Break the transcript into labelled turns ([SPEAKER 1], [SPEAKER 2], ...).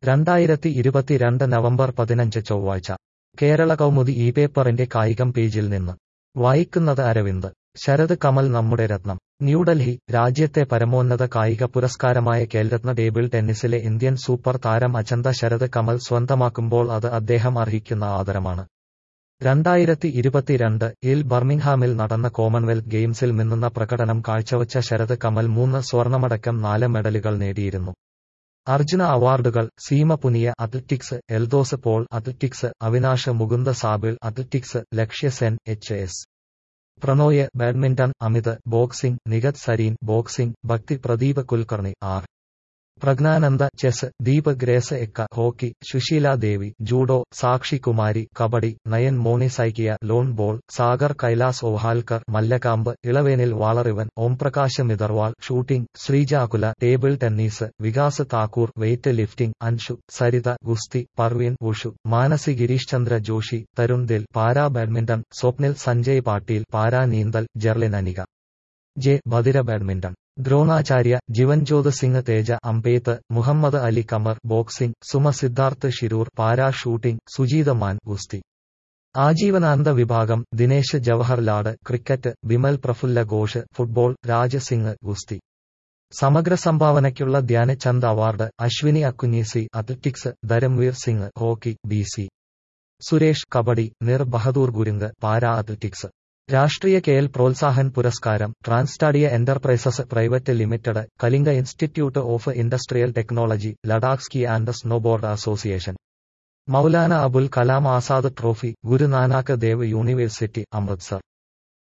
[SPEAKER 1] രണ്ടായിരത്തി ഇരുപത്തിരണ്ട് നവംബർ പതിനഞ്ച് ചൊവ്വാഴ്ച കേരള കൗമുദി ഈ പേപ്പറിന്റെ കായികം പേജിൽ നിന്ന് വായിക്കുന്നത് അരവിന്ദ് ശരത് കമൽ നമ്മുടെ രത്നം ന്യൂഡൽഹി രാജ്യത്തെ പരമോന്നത കായിക പുരസ്കാരമായ ഖേൽരത്ന ടേബിൾ ടെന്നീസിലെ ഇന്ത്യൻ സൂപ്പർ താരം അചന്ത ശരത് കമൽ സ്വന്തമാക്കുമ്പോൾ അത് അദ്ദേഹം അർഹിക്കുന്ന ആദരമാണ് രണ്ടായിരത്തി ഇരുപത്തിരണ്ട് ഇൽ ബർമിംഗ്ഹാമിൽ നടന്ന കോമൺവെൽത്ത് ഗെയിംസിൽ മിന്നുന്ന പ്രകടനം കാഴ്ചവച്ച ശരത് കമൽ മൂന്ന് സ്വർണമടക്കം നാല് മെഡലുകൾ നേടിയിരുന്നു അർജുന അവാർഡുകൾ Seema Punia athletics Eldhose Paul athletics Avinash Mukund Sable athletics Lakshya Sen H S Prannoy badminton Amit boxing Nikhat Zareen boxing Bhakti Pradeep Kulkarni R Praggnanandhaa chess Deep Grace Ekka hockey Sushila Devi judo Sakshi Kumari kabaddi Nayan Moni Saikia lawn ball Sagar Kailas Ohalkar mallakhamb Elavenil Valarivan Omprakash Mitharwal shooting Sreeja Akula table tennis Vikas Thakur weightlifting Anshu Saritha ഗുസ്തി Parveen wushu Manasi Girish Chandra Joshi Tarun Dhillon para badminton Swapnil Sanjay Patil para നീന്തൽ ജെർലിൻ അനിക ജെ ബദിര ബാഡ്മിന്റൺ ദ്രോണാചാര്യ ജീവൻജ്യോത് സിംഗ് തേജ അംബേത്ത് Muhammad Ali Qamar boxing Suma Siddharth Shirur para shooting Sujeet Maan ഗുസ്തി ആജീവനാന്ത വിഭാഗം ദിനേശ് ജവഹർലാഡ് ക്രിക്കറ്റ് ബിമൽ പ്രഫുല്ല ഘോഷ് ഫുട്ബോൾ രാജ് സിംഗ് ഗുസ്തി സമഗ്ര സംഭാവനയ്ക്കുള്ള Dhyan Chand award Ashwini Akkunji athletics Dharamvir Singh hockey B C Suresh kabaddi Nir Bahadur Gurung para athletics Rashtriya Khel Protsahan പുരസ്കാരം TransStadia enterprises private limited Kalinga institute of industrial technology Ladakh ski and snowboard association Maulana Abul Kalam Azad trophy Guru Nanak Dev university Amritsar